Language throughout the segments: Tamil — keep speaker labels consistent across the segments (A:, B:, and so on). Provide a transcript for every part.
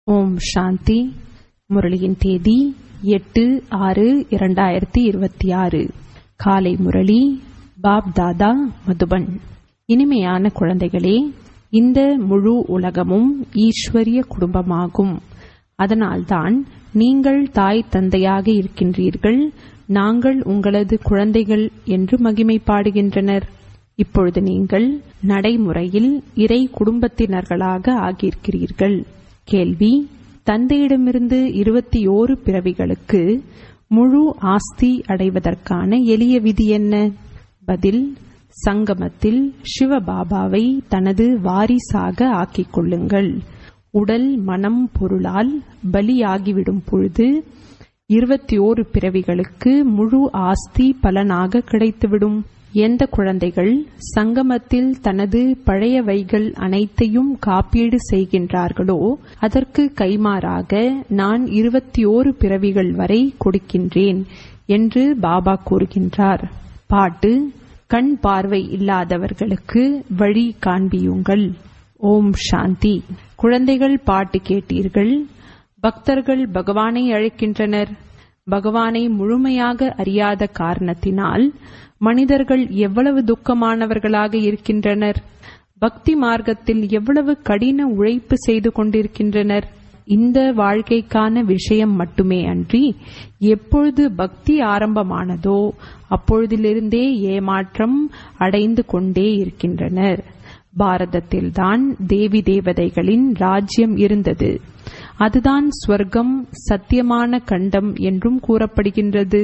A: ஓம் சாந்தி முரளியின் தேதி எட்டு ஆறு இரண்டாயிரத்தி இருபத்தி ஆறு காலை முரளி பாப் தாதா மதுபன் இனிமையான குழந்தைகளே இந்த முழு உலகமும் ஈஸ்வரிய குடும்பமாகும் அதனால்தான் நீங்கள் தாய் தந்தையாக இருக்கின்றீர்கள் நாங்கள் உங்களது குழந்தைகள் என்று மகிமை பாடுகின்றனர் இப்பொழுது நீங்கள் நடைமுறையில் இறை குடும்பத்தினர்களாக ஆகியிருக்கிறீர்கள் கேள்வி தந்தையிடமிருந்து இருபத்தி ஓரு பிறவிகளுக்கு முழு ஆஸ்தி அடைவதற்கான எளிய விதி என்ன பதில் சங்கமத்தில் சிவபாபாவை தனது வாரிசாக ஆக்கிக் கொள்ளுங்கள் உடல் மனம் பொருளால் பலியாகிவிடும் பொழுது இருபத்தி ஓரு பிறவிகளுக்கு முழு ஆஸ்தி பலனாக கிடைத்துவிடும் எந்த குழந்தைகள் சங்கமத்தில் தனது பழையவைகள் அனைத்தையும் காப்பீடு செய்கின்றார்களோ அதற்கு கைமாறாக நான் இருபத்தி ஓரு பிறவிகள் வரை கொடுக்கின்றேன் என்று பாபா கூறுகின்றார் பாட்டு கண் பார்வை இல்லாதவர்களுக்கு வழி காண்பியுங்கள் ஓம் சாந்தி குழந்தைகள் பாட்டு கேட்டீர்கள் பக்தர்கள் பகவானை அழைக்கின்றனர் பகவானை முழுமையாக அறியாத காரணத்தினால் மனிதர்கள் எவ்வளவு துக்கமானவர்களாக இருக்கின்றனர் பக்தி மார்க்கத்தில் எவ்வளவு கடின உழைப்பு செய்து கொண்டிருக்கின்றனர் இந்த வாழ்க்கைக்கான விஷயம் மட்டுமே அன்றி எப்பொழுது பக்தி ஆரம்பமானதோ அப்பொழுதிலிருந்தே ஏமாற்றம் அடைந்து கொண்டே இருக்கின்றனர் பாரதத்தில்தான் தேவி தேவதைகளின் ராஜ்யம் இருந்தது அதுதான் ஸ்வர்க்கம் சத்தியமான கண்டம் என்றும் கூறப்படுகின்றது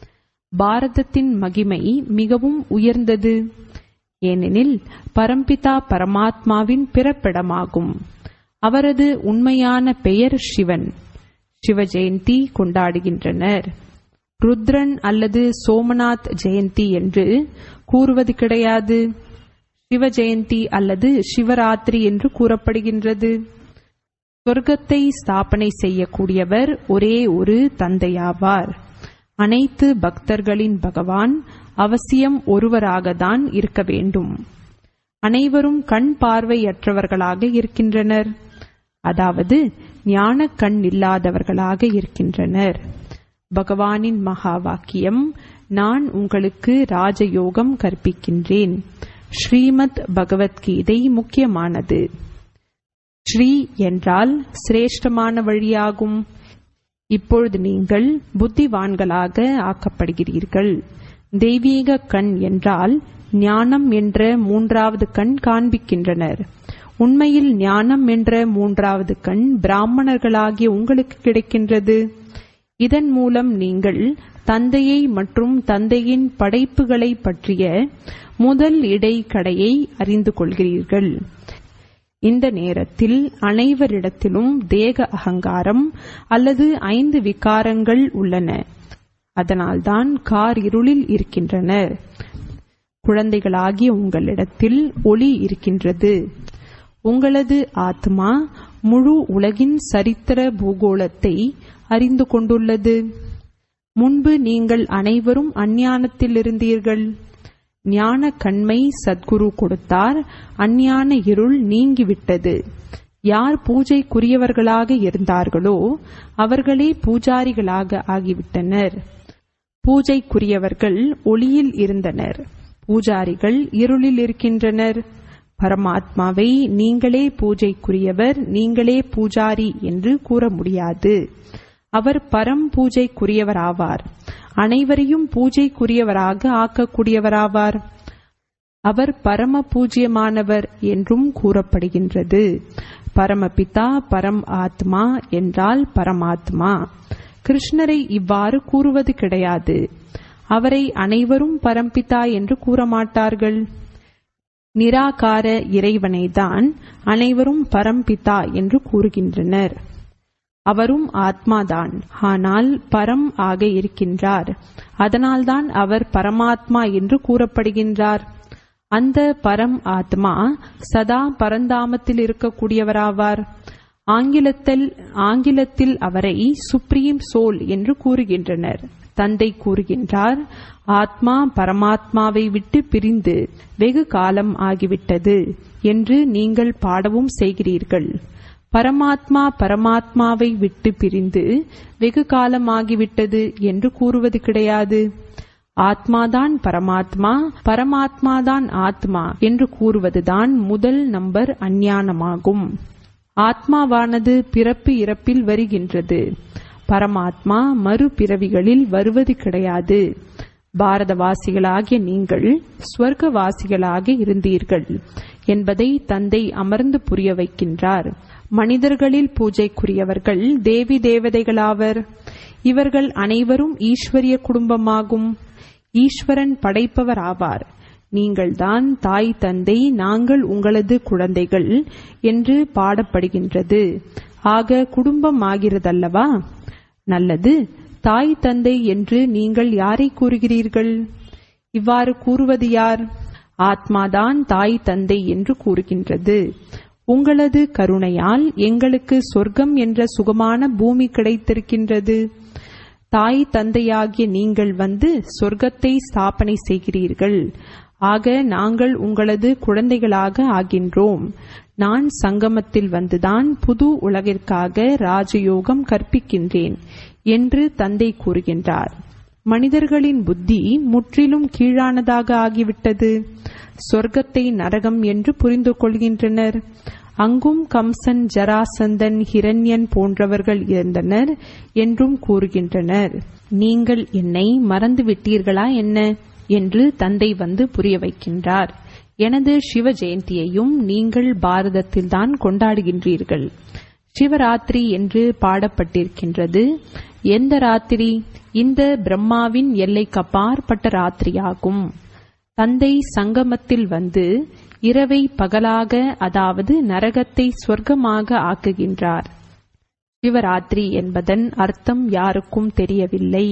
A: பாரதத்தின் மகிமை மிகவும் உயர்ந்தது ஏனெனில் பரம்பிதா பரமாத்மாவின் பிறப்பிடமாகும் அவரது உண்மையான பெயர் சிவன் சிவ ஜெயந்தி கொண்டாடுகின்றனர் ருத்ரன் அல்லது சோமநாத் ஜெயந்தி என்று கூறுவது கிடையாது சிவ ஜெயந்தி அல்லது சிவராத்திரி என்று கூறப்படுகின்றது சொர்க்கத்தை ஸ்தாபனை செய்யக்கூடியவர் ஒரே ஒரு தந்தையாவார் அனைத்து பக்தர்களின் பகவான் அவசியம் ஒருவராகத்தான் இருக்க வேண்டும் அனைவரும் கண் பார்வையற்றவர்களாக இருக்கின்றனர் அதாவது ஞான கண் இல்லாதவர்களாக இருக்கின்றனர் பகவானின் மகா வாக்கியம் நான் உங்களுக்கு ராஜயோகம் கற்பிக்கின்றேன் ஸ்ரீமத் பகவத்கீதை முக்கியமானது ஸ்ரீ என்றால் சிரேஷ்டமான வழியாகும் இப்பொழுது நீங்கள் புத்திவான்களாக ஆக்கப்படுகிறீர்கள் தெய்வீக கண் என்றால் ஞானம் என்ற மூன்றாவது கண் காண்பிக்கின்றனர் உண்மையில் ஞானம் என்ற மூன்றாவது கண் பிராமணர்களாகிய உங்களுக்கு கிடைக்கின்றது இதன் மூலம் நீங்கள் தந்தையை மற்றும் தந்தையின் படைப்புகளை பற்றிய முதல் இடைக்கடையை அறிந்து கொள்கிறீர்கள் இந்த நேரத்தில் அனைவரிடத்திலும் தேக அகங்காரம் அல்லது ஐந்து விகாரங்கள் உள்ளன அதனால்தான் கார் இருளில் இருக்கின்றனர் குழந்தைகளாகிய உங்களிடத்தில் ஒளி இருக்கின்றது உங்களது ஆத்மா முழு உலகின் சரித்திர பூகோளத்தை அறிந்து கொண்டுள்ளது முன்பு நீங்கள் அனைவரும் அஞ்ஞானத்தில் இருந்தீர்கள் ஞான கண்மை சத்குரு கொடுத்தார் அஞ்ஞான இருள் நீங்கிவிட்டது யார் பூஜைக்குரியவர்களாக இருந்தார்களோ அவர்களே பூஜாரிகளாக ஆகிவிட்டனர் பூஜைக்குரியவர்கள் ஒளியில் இருந்தனர் பூஜாரிகள் இருளில் இருக்கின்றனர் பரமாத்மாவை நீங்களே பூஜைக்குரியவர் நீங்களே பூஜாரி என்று கூற முடியாது அவர் பரம் பூஜைக்குரியவராவார் அனைவரையும் பூஜைக்குரியவராக ஆக்கக்கூடியவராவார் அவர் பரம பூஜ்யமானவர் என்றும் கூறப்படுகின்றது பரமபிதா பரம் ஆத்மா என்றால் பரமாத்மா கிருஷ்ணரை இவ்வாறு கூறுவது கிடையாது அவரை அனைவரும் பரம்பிதா என்று கூற மாட்டார்கள் நிராகார இறைவனைதான் அனைவரும் பரம்பிதா என்று கூறுகின்றனர் அவரும் ஆத்மாதான் ஆனால் பரம் ஆக இருக்கின்றார் அதனால்தான் அவர் பரமாத்மா என்று கூறப்படுகின்றார் அந்த பரம் ஆத்மா சதா பரந்தாமத்தில் இருக்கக்கூடியவராவார் ஆங்கிலத்தில் ஆங்கிலத்தில் அவரை சுப்ரீம் சோல் என்று கூறுகின்றனர் தந்தை கூறுகின்றார் ஆத்மா பரமாத்மாவை விட்டு பிரிந்து வெகு காலம் ஆகிவிட்டது என்று நீங்கள் பாடவும் செய்கிறீர்கள் பரமாத்மா பரமாத்மாவை விட்டு பிரிந்து வெகு காலமாகிவிட்டது என்று கூறுவது கிடையாது ஆத்மாதான் பரமாத்மா பரமாத்மாதான் ஆத்மா என்று கூறுவதுதான் முதல் நம்பர் அஞ்ஞானமாகும் ஆத்மாவானது பிறப்பு இறப்பில் வருகின்றது பரமாத்மா மறுபிறவிகளில் வருவது கிடையாது பாரதவாசிகளாகிய நீங்கள் ஸ்வர்க்கவாசிகளாக இருந்தீர்கள் என்பதை தந்தை அமர்ந்து புரிய வைக்கின்றார் மனிதர்களில் பூஜைக்குரியவர்கள் தேவி தேவதைகளாவர் இவர்கள் அனைவரும் ஈஸ்வரிய குடும்பமாகும் ஈஸ்வரன் படைப்பவர் ஆவார் நீங்கள்தான் தாய் தந்தை நாங்கள் உங்களது குழந்தைகள் என்று பாடப்படுகின்றது ஆக குடும்பம் ஆகிறதல்லவா நல்லது தாய் தந்தை என்று நீங்கள் யாரை கூறுகிறீர்கள் இவ்வாறு கூறுவது யார் ஆத்மாதான் தாய் தந்தை என்று கூறுகின்றது உங்களது கருணையால் எங்களுக்கு சொர்க்கம் என்ற சுகமான பூமி கிடைத்திருக்கின்றது தாய் தந்தையாகிய நீங்கள் வந்து சொர்க்கத்தை ஸ்தாபனை செய்கிறீர்கள் ஆக நாங்கள் உங்களது குழந்தைகளாக ஆகின்றோம் நான் சங்கமத்தில் வந்துதான் புது உலகிற்காக ராஜயோகம் கற்பிக்கின்றேன் என்று தந்தை கூறுகின்றார் மனிதர்களின் புத்தி முற்றிலும் கீழானதாக ஆகிவிட்டது சொர்க்கத்தை நரகம் என்று புரிந்து கொள்கின்றனர் அங்கும் கம்சன் ஜராசந்தன் ஹிரண்யன் போன்றவர்கள் இருந்தனர் என்றும் கூறுகின்றனர் நீங்கள் என்னை மறந்து விட்டீர்களா என்ன என்று தந்தை வந்து புரிய வைக்கின்றார் எனது சிவ ஜெயந்தியையும் நீங்கள் பாரதத்தில்தான் கொண்டாடுகின்றீர்கள் சிவராத்திரி என்று பாடப்பட்டிருக்கின்றது எந்த ராத்திரி இந்த பிரம்மாவின் எல்லைக்கு அப்பாற்பட்ட ராத்திரியாகும் தந்தை சங்கமத்தில் வந்து இரவை பகலாக அதாவது நரகத்தை சொர்க்கமாக ஆக்குகின்றார் சிவராத்திரி என்பதன் அர்த்தம் யாருக்கும் தெரியவில்லை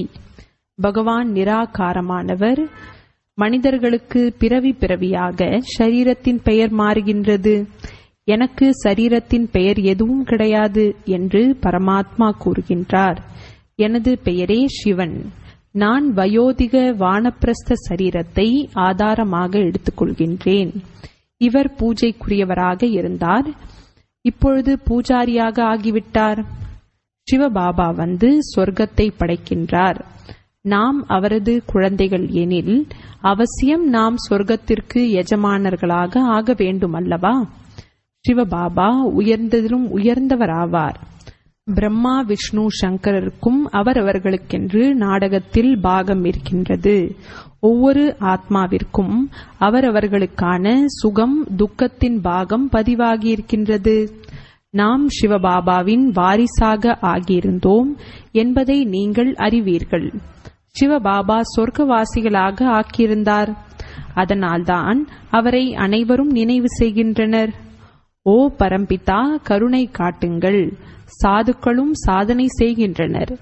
A: பகவான் நிராகாரமானவர் மனிதர்களுக்கு பிறவி பிறவியாக ஷரீரத்தின் பெயர் மாறுகின்றது எனக்கு சரீரத்தின் பெயர் எதுவும் கிடையாது என்று பரமாத்மா கூறுகின்றார் எனது பெயரே சிவன் நான் வயோதிக வானப்பிரஸ்த சரீரத்தை ஆதாரமாக எடுத்துக்கொள்கின்றேன் இவர் பூஜைக்குரியவராக இருந்தார் இப்பொழுது பூஜாரியாக ஆகிவிட்டார் சிவபாபா வந்து சொர்க்கத்தை படைக்கின்றார் நாம் அவரது குழந்தைகள் எனில் அவசியம் நாம் சொர்க்கத்திற்கு எஜமானர்களாக ஆக வேண்டும் அல்லவா சிவபாபா உயர்ந்ததிலும் உயர்ந்தவராவார் பிரம்மா விஷ்ணு சங்கரருக்கும் அவரவர்களுக்கென்று நாடகத்தில் பாகம் இருக்கின்றது ஒவ்வொரு ஆத்மாவிற்கும் அவரவர்களுக்கான சுகம் துக்கத்தின் பாகம் பதிவாகியிருக்கின்றது நாம் சிவபாபாவின் வாரிசாக ஆகியிருந்தோம் என்பதை நீங்கள் அறிவீர்கள் சிவபாபா சொர்க்கவாசிகளாக ஆக்கியிருந்தார் அதனால்தான் அவரை அனைவரும் நினைவு செய்கின்றனர் ஓ பரம்பிதா கருணை காட்டுங்கள் சாதுக்களும் சாதனை செய்கின்றனர்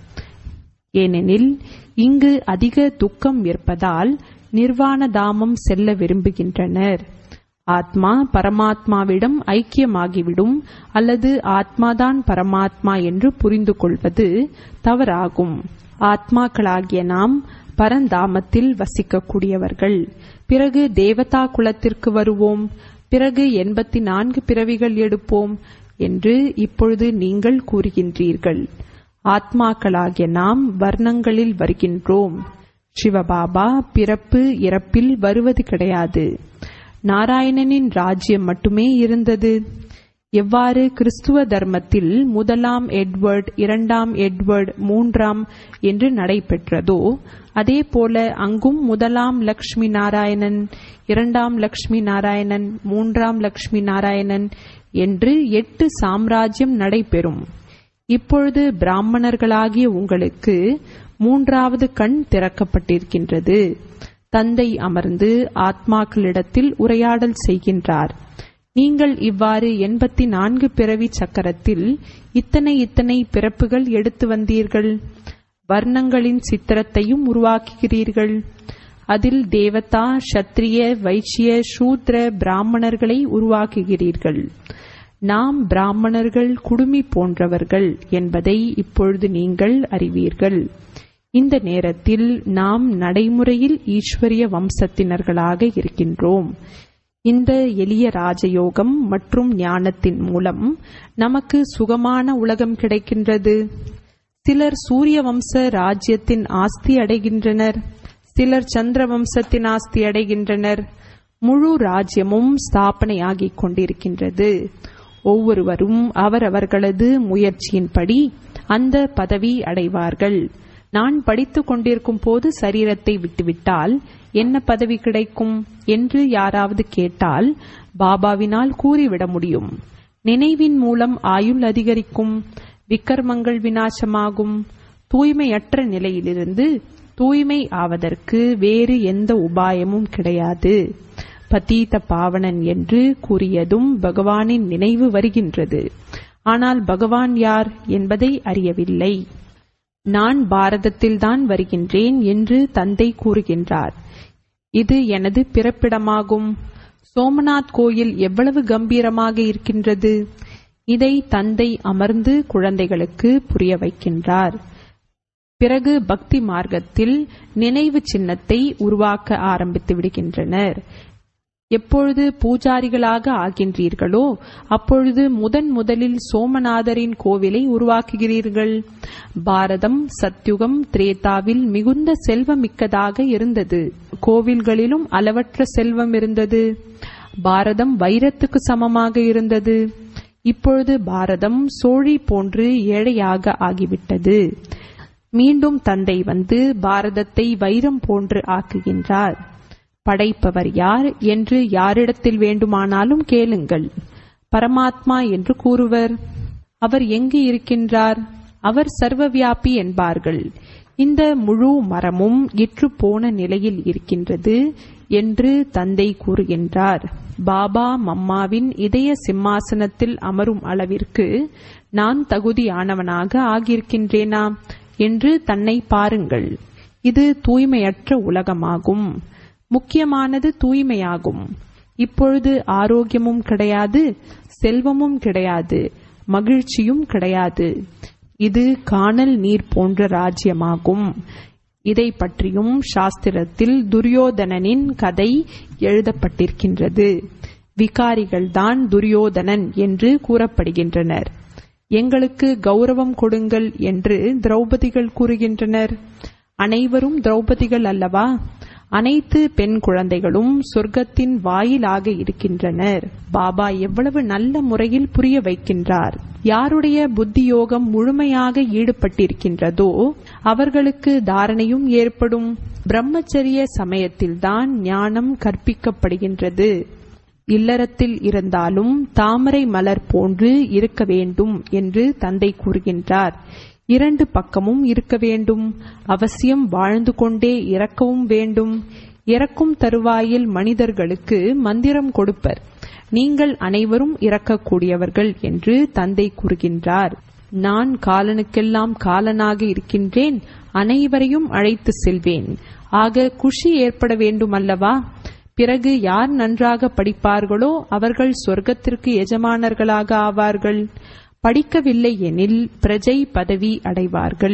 A: ஏனெனில் இங்கு அதிக துக்கம் இருப்பதால் நிர்வாண தாமம் செல்ல விரும்புகின்றனர் ஆத்மா பரமாத்மாவிடம் ஐக்கியமாகிவிடும் அல்லது ஆத்மாதான் பரமாத்மா என்று புரிந்து கொள்வது தவறாகும் ஆத்மாக்களாகிய நாம் பரந்தாமத்தில் வசிக்கக்கூடியவர்கள் பிறகு தேவதா குலத்திற்கு வருவோம் பிறகு எண்பத்தி நான்கு பிறவிகள் எடுப்போம் என்று இப்பொழுது நீங்கள் கூறுகின்றீர்கள் ஆத்மாக்களாகிய நாம் வர்ணங்களில் வருகின்றோம் சிவபாபா பிறப்பு இறப்பில் வருவது கிடையாது நாராயணனின் ராஜ்யம் மட்டுமே இருந்தது எவ்வாறு கிறிஸ்துவ தர்மத்தில் முதலாம் எட்வர்ட் இரண்டாம் எட்வர்ட் மூன்றாம் என்று நடைபெற்றதோ அதே போல அங்கும் முதலாம் லக்ஷ்மி நாராயணன் இரண்டாம் லக்ஷ்மி நாராயணன் மூன்றாம் லக்ஷ்மி நாராயணன் என்று எட்டு சாம்ராஜ்யம் நடைபெறும் இப்பொழுது பிராமணர்களாகிய உங்களுக்கு மூன்றாவது கண் திறக்கப்பட்டிருக்கின்றது தந்தை அமர்ந்து ஆத்மாக்களிடத்தில் உரையாடல் செய்கின்றார் நீங்கள் இவ்வாறு எண்பத்தி நான்கு பிறவி சக்கரத்தில் இத்தனை இத்தனை பிறப்புகள் எடுத்து வந்தீர்கள் வர்ணங்களின் சித்திரத்தையும் உருவாக்குகிறீர்கள் அதில் தேவதா சத்திரிய வைச்சிய சூத்ர பிராமணர்களை உருவாக்குகிறீர்கள் நாம் பிராமணர்கள் குடுமி போன்றவர்கள் என்பதை இப்பொழுது நீங்கள் அறிவீர்கள் இந்த நேரத்தில் நாம் நடைமுறையில் ஈஸ்வரிய வம்சத்தினர்களாக இருக்கின்றோம் இந்த எளிய ராஜயோகம் மற்றும் ஞானத்தின் மூலம் நமக்கு சுகமான உலகம் கிடைக்கின்றது சிலர் சூரிய வம்ச ராஜ்யத்தின் ஆஸ்தி அடைகின்றனர் சிலர் சந்திர வம்சத்தின் ஆஸ்தி அடைகின்றனர் முழு ராஜ்யமும் ஸ்தாபனையாகிக் கொண்டிருக்கின்றது ஒவ்வொருவரும் அவரவர்களது முயற்சியின்படி அந்த பதவி அடைவார்கள் நான் படித்துக் கொண்டிருக்கும் போது சரீரத்தை விட்டுவிட்டால் என்ன பதவி கிடைக்கும் என்று யாராவது கேட்டால் பாபாவினால் கூறிவிட முடியும் நினைவின் மூலம் ஆயுள் அதிகரிக்கும் விக்கர்மங்கள் வினாசமாகும் தூய்மையற்ற நிலையிலிருந்து தூய்மை ஆவதற்கு வேறு எந்த உபாயமும் கிடையாது பதீத பாவனன் என்று கூறியதும் பகவானின் நினைவு வருகின்றது ஆனால் பகவான் யார் என்பதை அறியவில்லை நான் பாரதத்தில்தான் வருகின்றேன் என்று தந்தை கூறுகின்றார் இது எனது பிறப்பிடமாகும் சோமநாத் கோயில் எவ்வளவு கம்பீரமாக இருக்கின்றது இதை தந்தை அமர்ந்து குழந்தைகளுக்கு புரிய வைக்கின்றார் பிறகு பக்தி மார்க்கத்தில் நினைவு சின்னத்தை உருவாக்க ஆரம்பித்து விடுகின்றனர் எப்பொழுது பூஜாரிகளாக ஆகின்றீர்களோ அப்பொழுது முதன் முதலில் சோமநாதரின் கோவிலை உருவாக்குகிறீர்கள் பாரதம் சத்யுகம் திரேதாவில் மிகுந்த செல்வமிக்கதாக இருந்தது கோவில்களிலும் அளவற்ற செல்வம் இருந்தது பாரதம் வைரத்துக்கு சமமாக இருந்தது இப்பொழுது பாரதம் சோழி போன்று ஏழையாக ஆகிவிட்டது மீண்டும் தந்தை வந்து பாரதத்தை வைரம் போன்று ஆக்குகின்றார் படைப்பவர் யார் என்று யாரிடத்தில் வேண்டுமானாலும் கேளுங்கள் பரமாத்மா என்று கூறுவர் அவர் எங்கு இருக்கின்றார் அவர் சர்வவியாபி என்பார்கள் இந்த முழு மரமும் இற்று போன நிலையில் இருக்கின்றது என்று தந்தை கூறுகின்றார் பாபா மம்மாவின் இதய சிம்மாசனத்தில் அமரும் அளவிற்கு நான் தகுதியானவனாக ஆகியிருக்கின்றேனா என்று தன்னை பாருங்கள் இது தூய்மையற்ற உலகமாகும் முக்கியமானது தூய்மையாகும் இப்பொழுது ஆரோக்கியமும் கிடையாது செல்வமும் கிடையாது மகிழ்ச்சியும் கிடையாது இது காணல் நீர் போன்ற ராஜ்யமாகும் இதை பற்றியும் சாஸ்திரத்தில் துரியோதனனின் கதை எழுதப்பட்டிருக்கின்றது விகாரிகள்தான் துரியோதனன் என்று கூறப்படுகின்றனர் எங்களுக்கு கௌரவம் கொடுங்கள் என்று திரௌபதிகள் கூறுகின்றனர் அனைவரும் திரௌபதிகள் அல்லவா அனைத்து பெண் குழந்தைகளும் சொர்க்கத்தின் வாயிலாக இருக்கின்றனர் பாபா எவ்வளவு நல்ல முறையில் புரிய வைக்கின்றார் யாருடைய புத்தியோகம் முழுமையாக ஈடுபட்டிருக்கின்றதோ அவர்களுக்கு தாரணையும் ஏற்படும் பிரம்மச்சரிய சமயத்தில்தான் ஞானம் கற்பிக்கப்படுகின்றது இல்லறத்தில் இருந்தாலும் தாமரை மலர் போன்று இருக்க வேண்டும் என்று தந்தை கூறுகின்றார் இரண்டு பக்கமும் இருக்க வேண்டும் அவசியம் வாழ்ந்து கொண்டே இறக்கவும் வேண்டும் இறக்கும் தருவாயில் மனிதர்களுக்கு மந்திரம் கொடுப்பர் நீங்கள் அனைவரும் இறக்கக்கூடியவர்கள் என்று தந்தை கூறுகின்றார் நான் காலனுக்கெல்லாம் காலனாக இருக்கின்றேன் அனைவரையும் அழைத்து செல்வேன் ஆக குஷி ஏற்பட வேண்டும் அல்லவா பிறகு யார் நன்றாக படிப்பார்களோ அவர்கள் சொர்க்கத்திற்கு எஜமானர்களாக ஆவார்கள் படிக்கவில்லை எனில் பிரஜை பதவி அடைவார்கள்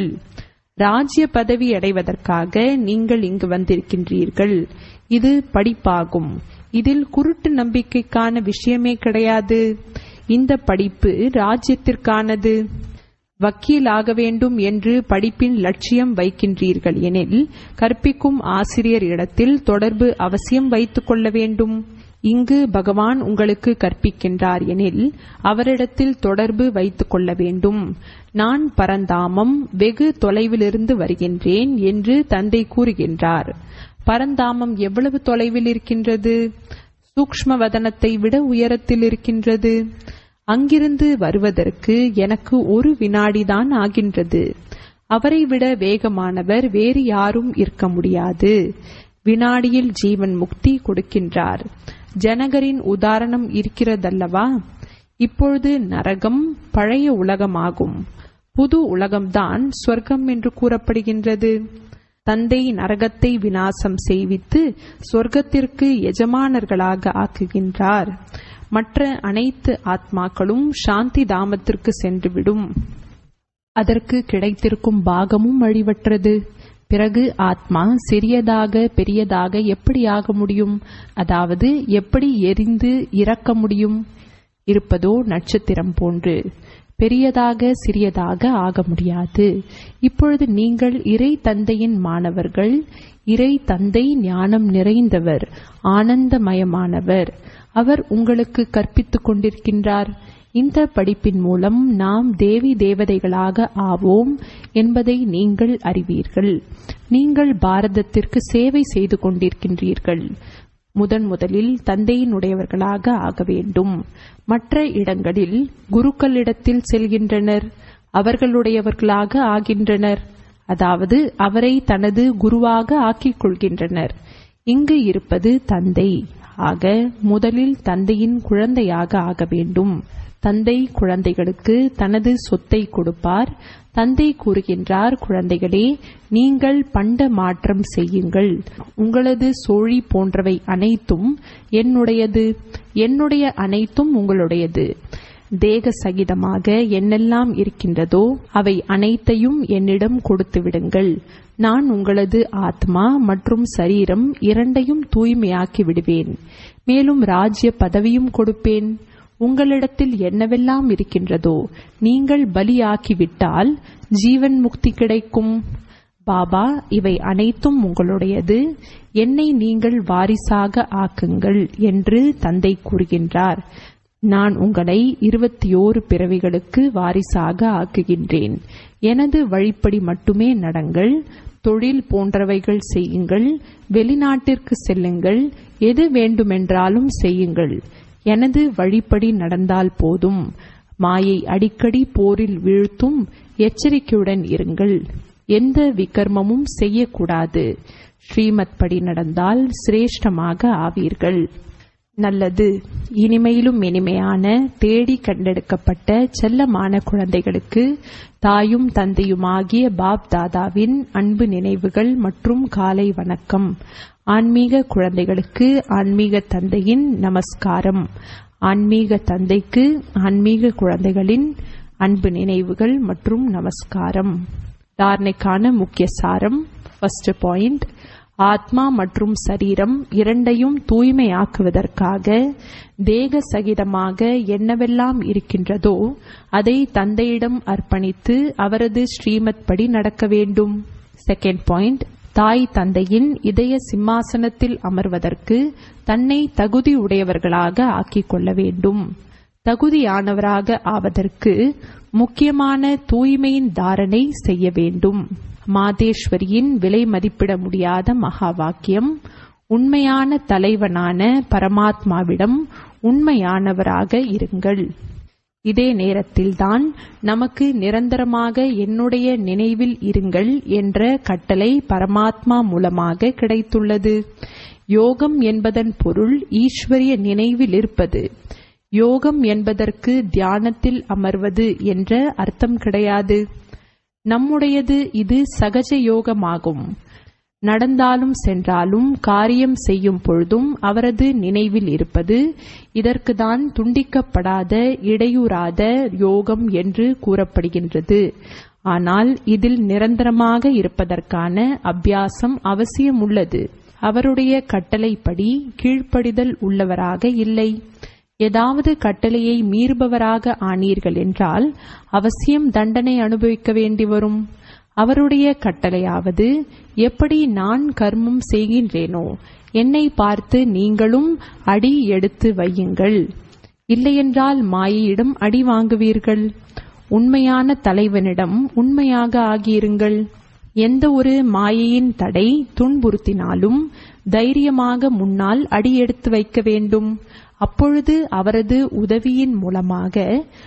A: ராஜ்ய பதவி அடைவதற்காக நீங்கள் இங்கு வந்திருக்கின்றீர்கள் இது படிப்பாகும் இதில் குருட்டு நம்பிக்கைக்கான விஷயமே கிடையாது இந்த படிப்பு ராஜ்யத்திற்கானது வக்கீல் ஆக வேண்டும் என்று படிப்பின் லட்சியம் வைக்கின்றீர்கள் எனில் கற்பிக்கும் ஆசிரியர் இடத்தில் தொடர்பு அவசியம் வைத்துக் கொள்ள வேண்டும் இங்கு பகவான் உங்களுக்கு கற்பிக்கின்றார் எனில் அவரிடத்தில் தொடர்பு வைத்துக் கொள்ள வேண்டும் நான் பரந்தாமம் வெகு தொலைவிலிருந்து வருகின்றேன் என்று தந்தை கூறுகின்றார் பரந்தாமம் எவ்வளவு தொலைவில் இருக்கின்றது சூக்ஷ்ம வதனத்தை விட உயரத்தில் இருக்கின்றது அங்கிருந்து வருவதற்கு எனக்கு ஒரு வினாடிதான் ஆகின்றது அவரை விட வேகமானவர் வேறு யாரும் இருக்க முடியாது வினாடியில் ஜீவன் முக்தி கொடுக்கின்றார் ஜனகரின் உதாரணம் இருக்கிறதல்லவா இப்பொழுது நரகம் பழைய உலகமாகும் புது உலகம்தான் சொர்க்கம் என்று கூறப்படுகின்றது தந்தை நரகத்தை வினாசம் செய்வித்து சொர்க்கத்திற்கு எஜமானர்களாக ஆக்குகின்றார் மற்ற அனைத்து ஆத்மாக்களும் சாந்தி தாமத்திற்கு சென்றுவிடும் அதற்கு கிடைத்திருக்கும் பாகமும் அழிவற்றது பிறகு ஆத்மா சிறியதாக பெரியதாக எப்படி ஆக முடியும் அதாவது எப்படி எரிந்து இறக்க முடியும் இருப்பதோ நட்சத்திரம் போன்று பெரியதாக சிறியதாக ஆக முடியாது இப்பொழுது நீங்கள் இறை தந்தையின் மாணவர்கள் இறை தந்தை ஞானம் நிறைந்தவர் ஆனந்தமயமானவர் அவர் உங்களுக்கு கற்பித்துக் கொண்டிருக்கின்றார் இந்த படிப்பின் மூலம் நாம் தேவி தேவதைகளாக ஆவோம் என்பதை நீங்கள் அறிவீர்கள் நீங்கள் பாரதத்திற்கு சேவை செய்து கொண்டிருக்கின்றீர்கள் முதன் முதலில் தந்தையினுடையவர்களாக ஆக வேண்டும் மற்ற இடங்களில் குருக்களிடத்தில் செல்கின்றனர் அவர்களுடையவர்களாக ஆகின்றனர் அதாவது அவரை தனது குருவாக ஆக்கிக் கொள்கின்றனர் இங்கு இருப்பது தந்தை ஆக முதலில் தந்தையின் குழந்தையாக ஆக வேண்டும் தந்தை குழந்தைகளுக்கு தனது சொத்தை கொடுப்பார் தந்தை கூறுகின்றார் குழந்தைகளே நீங்கள் பண்ட மாற்றம் செய்யுங்கள் உங்களது சோழி போன்றவை அனைத்தும் என்னுடையது என்னுடைய அனைத்தும் உங்களுடையது தேக சகிதமாக என்னெல்லாம் இருக்கின்றதோ அவை அனைத்தையும் என்னிடம் கொடுத்து விடுங்கள் நான் உங்களது ஆத்மா மற்றும் சரீரம் இரண்டையும் தூய்மையாக்கி விடுவேன் மேலும் ராஜ்ய பதவியும் கொடுப்பேன் உங்களிடத்தில் என்னவெல்லாம் இருக்கின்றதோ நீங்கள் பலியாக்கிவிட்டால் ஜீவன் முக்தி கிடைக்கும் பாபா இவை அனைத்தும் உங்களுடையது என்னை நீங்கள் வாரிசாக ஆக்குங்கள் என்று தந்தை கூறுகின்றார் நான் உங்களை இருபத்தி ஓரு பிறவிகளுக்கு வாரிசாக ஆக்குகின்றேன் எனது வழிப்படி மட்டுமே நடங்கள் தொழில் போன்றவைகள் செய்யுங்கள் வெளிநாட்டிற்கு செல்லுங்கள் எது வேண்டுமென்றாலும் செய்யுங்கள் எனது வழிப்படி நடந்தால் போதும் மாயை அடிக்கடி போரில் வீழ்த்தும் எச்சரிக்கையுடன் இருங்கள் எந்த விகர்மமும் செய்யக்கூடாது ஸ்ரீமத் படி நடந்தால் சிரேஷ்டமாக ஆவீர்கள் நல்லது இனிமையிலும் இனிமையான தேடி கண்டெடுக்கப்பட்ட செல்லமான குழந்தைகளுக்கு தாயும் தந்தையுமாகிய பாப் தாதாவின் அன்பு நினைவுகள் மற்றும் காலை வணக்கம் ஆன்மீக குழந்தைகளுக்கு ஆன்மீக தந்தையின் நமஸ்காரம் ஆன்மீக தந்தைக்கு ஆன்மீக குழந்தைகளின் அன்பு நினைவுகள் மற்றும் நமஸ்காரம் தாரணைக்கான முக்கிய சாரம் ஃபர்ஸ்ட் பாயிண்ட் ஆத்மா மற்றும் சரீரம் இரண்டையும் தூய்மையாக்குவதற்காக தேக சகிதமாக என்னவெல்லாம் இருக்கின்றதோ அதை தந்தையிடம் அர்ப்பணித்து அவரது ஸ்ரீமத் படி நடக்க வேண்டும் செகண்ட் பாயிண்ட் தாய் தந்தையின் இதய சிம்மாசனத்தில் அமர்வதற்கு தன்னை தகுதி உடையவர்களாக ஆக்கிக் கொள்ள வேண்டும் தகுதியானவராக ஆவதற்கு முக்கியமான தூய்மையின் தாரணை செய்ய வேண்டும் மாதேஸ்வரியின் விலை மதிப்பிட முடியாத மகா வாக்கியம் உண்மையான தலைவனான பரமாத்மாவிடம் உண்மையானவராக இருங்கள் இதே நேரத்தில்தான் நமக்கு நிரந்தரமாக என்னுடைய நினைவில் இருங்கள் என்ற கட்டளை பரமாத்மா மூலமாக கிடைத்துள்ளது யோகம் என்பதன் பொருள் ஈஸ்வரிய நினைவில் இருப்பது யோகம் என்பதற்கு தியானத்தில் அமர்வது என்ற அர்த்தம் கிடையாது நம்முடையது இது சகஜ யோகமாகும் நடந்தாலும் சென்றாலும் காரியம் செய்யும் பொழுதும் அவரது நினைவில் இருப்பது இதற்குதான் துண்டிக்கப்படாத இடையூறாத யோகம் என்று கூறப்படுகின்றது ஆனால் இதில் நிரந்தரமாக இருப்பதற்கான அபியாசம் அவசியம் உள்ளது அவருடைய கட்டளைப்படி கீழ்ப்படிதல் உள்ளவராக இல்லை ஏதாவது கட்டளையை மீறுபவராக ஆனீர்கள் என்றால் அவசியம் தண்டனை அனுபவிக்க வேண்டி வரும் அவருடைய கட்டளையாவது எப்படி நான் கர்மம் செய்கின்றேனோ என்னை பார்த்து நீங்களும் அடி எடுத்து வையுங்கள் இல்லையென்றால் மாயையிடம் அடி வாங்குவீர்கள் உண்மையான தலைவனிடம் உண்மையாக ஆகியிருங்கள் எந்த ஒரு மாயையின் தடை துன்புறுத்தினாலும் தைரியமாக முன்னால் அடி எடுத்து வைக்க வேண்டும் அப்பொழுது அவரது உதவியின் மூலமாக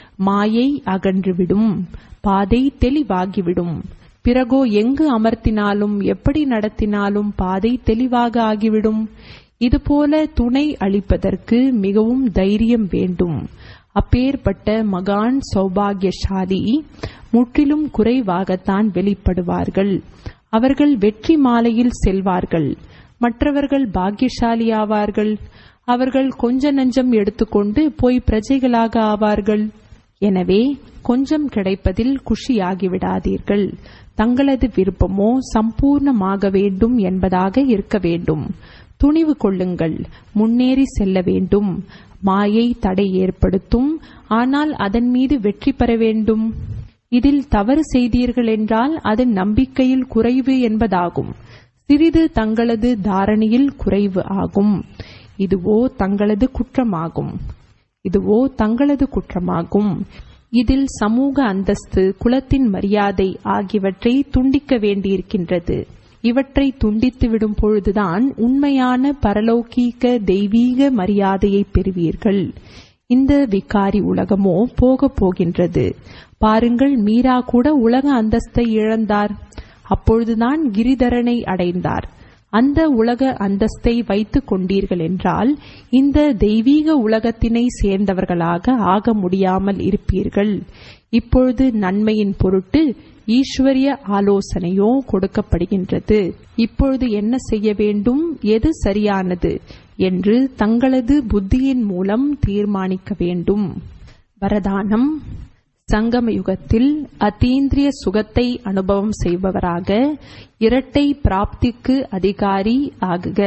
A: மாயை அகன்றுவிடும் பாதை தெளிவாகிவிடும் பிறகோ எங்கு அமர்த்தினாலும் எப்படி நடத்தினாலும் பாதை தெளிவாக ஆகிவிடும் இதுபோல துணை அளிப்பதற்கு மிகவும் தைரியம் வேண்டும் அப்பேற்பட்ட மகான் சௌபாகியசாலி முற்றிலும் குறைவாகத்தான் வெளிப்படுவார்கள் அவர்கள் வெற்றி மாலையில் செல்வார்கள் மற்றவர்கள் பாக்கியசாலி ஆவார்கள் அவர்கள் கொஞ்ச நஞ்சம் எடுத்துக்கொண்டு போய் பிரஜைகளாக ஆவார்கள் எனவே கொஞ்சம் கிடைப்பதில் குஷியாகிவிடாதீர்கள் தங்களது விருப்பமோ சம்பூர்ணமாக வேண்டும் என்பதாக இருக்க வேண்டும் துணிவு கொள்ளுங்கள் முன்னேறி செல்ல வேண்டும் மாயை தடை ஏற்படுத்தும் ஆனால் அதன் மீது வெற்றி பெற வேண்டும் இதில் தவறு செய்தீர்கள் என்றால் அது நம்பிக்கையில் குறைவு என்பதாகும் சிறிது தங்களது தாரணையில் குறைவு ஆகும் இதுவோ தங்களது குற்றமாகும் இதுவோ தங்களது குற்றமாகும் இதில் சமூக அந்தஸ்து குலத்தின் மரியாதை ஆகியவற்றை துண்டிக்க வேண்டியிருக்கின்றது இவற்றை துண்டித்து விடும் பொழுதுதான் உண்மையான பரலௌகீக தெய்வீக மரியாதையை பெறுவீர்கள் இந்த விகாரி உலகமோ போக போகின்றது பாருங்கள் மீரா கூட உலக அந்தஸ்தை இழந்தார் அப்பொழுதுதான் கிரிதரனை அடைந்தார் அந்த உலக அந்தஸ்தை வைத்துக் கொண்டீர்கள் என்றால் இந்த தெய்வீக உலகத்தினை சேர்ந்தவர்களாக ஆக முடியாமல் இருப்பீர்கள் இப்பொழுது நன்மையின் பொருட்டு ஈஸ்வரிய ஆலோசனையோ கொடுக்கப்படுகின்றது இப்பொழுது என்ன செய்ய வேண்டும் எது சரியானது என்று தங்களது புத்தியின் மூலம் தீர்மானிக்க வேண்டும் வரதானம் சங்கம யுகத்தில் அத்தீந்திரிய சுகத்தை அனுபவம் செய்பவராக இரட்டை பிராப்திக்கு அதிகாரி ஆகுக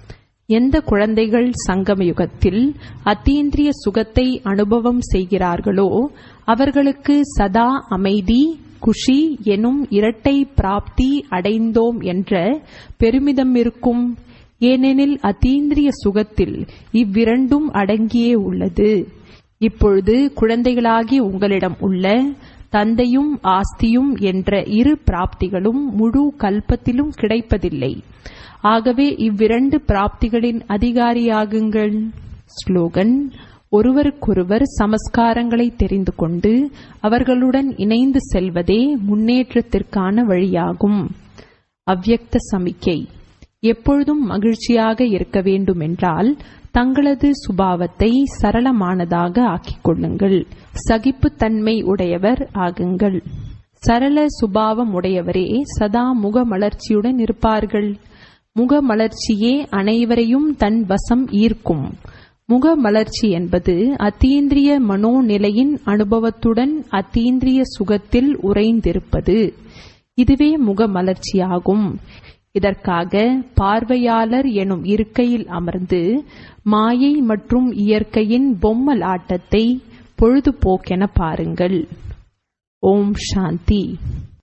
A: எந்த குழந்தைகள் சங்கம யுகத்தில் அத்தீந்திரிய சுகத்தை அனுபவம் செய்கிறார்களோ அவர்களுக்கு சதா அமைதி குஷி எனும் இரட்டை பிராப்தி அடைந்தோம் என்ற பெருமிதம் இருக்கும் ஏனெனில் அத்தீந்திரிய சுகத்தில் இவ்விரண்டும் அடங்கியே உள்ளது இப்பொழுது குழந்தைகளாகி உங்களிடம் உள்ள தந்தையும் ஆஸ்தியும் என்ற இரு பிராப்திகளும் முழு கல்பத்திலும் கிடைப்பதில்லை ஆகவே இவ்விரண்டு பிராப்திகளின் அதிகாரியாகுங்கள் ஸ்லோகன் ஒருவருக்கொருவர் சமஸ்காரங்களை தெரிந்து கொண்டு அவர்களுடன் இணைந்து செல்வதே முன்னேற்றத்திற்கான வழியாகும் அவ்யக்த சமிக்கை எப்பொழுதும் மகிழ்ச்சியாக இருக்க வேண்டுமென்றால் தங்களது சுபாவத்தை சரளமானதாக ஆக்கிக் கொள்ளுங்கள் சகிப்புத்தன்மை உடையவர் ஆகுங்கள் சரள சுபாவம் உடையவரே சதா முகமலர்ச்சியுடன் இருப்பார்கள் முகமலர்ச்சியே அனைவரையும் தன் வசம் ஈர்க்கும் முகமலர்ச்சி என்பது அத்தீந்திரிய மனோநிலையின் அனுபவத்துடன் அத்தீந்திரிய சுகத்தில் உறைந்திருப்பது இதுவே முகமலர்ச்சியாகும் இதற்காக பார்வையாளர் எனும் இருக்கையில் அமர்ந்து மாயை மற்றும் இயற்கையின் பொம்மல் ஆட்டத்தை பொழுதுபோக்கென பாருங்கள் ஓம் சாந்தி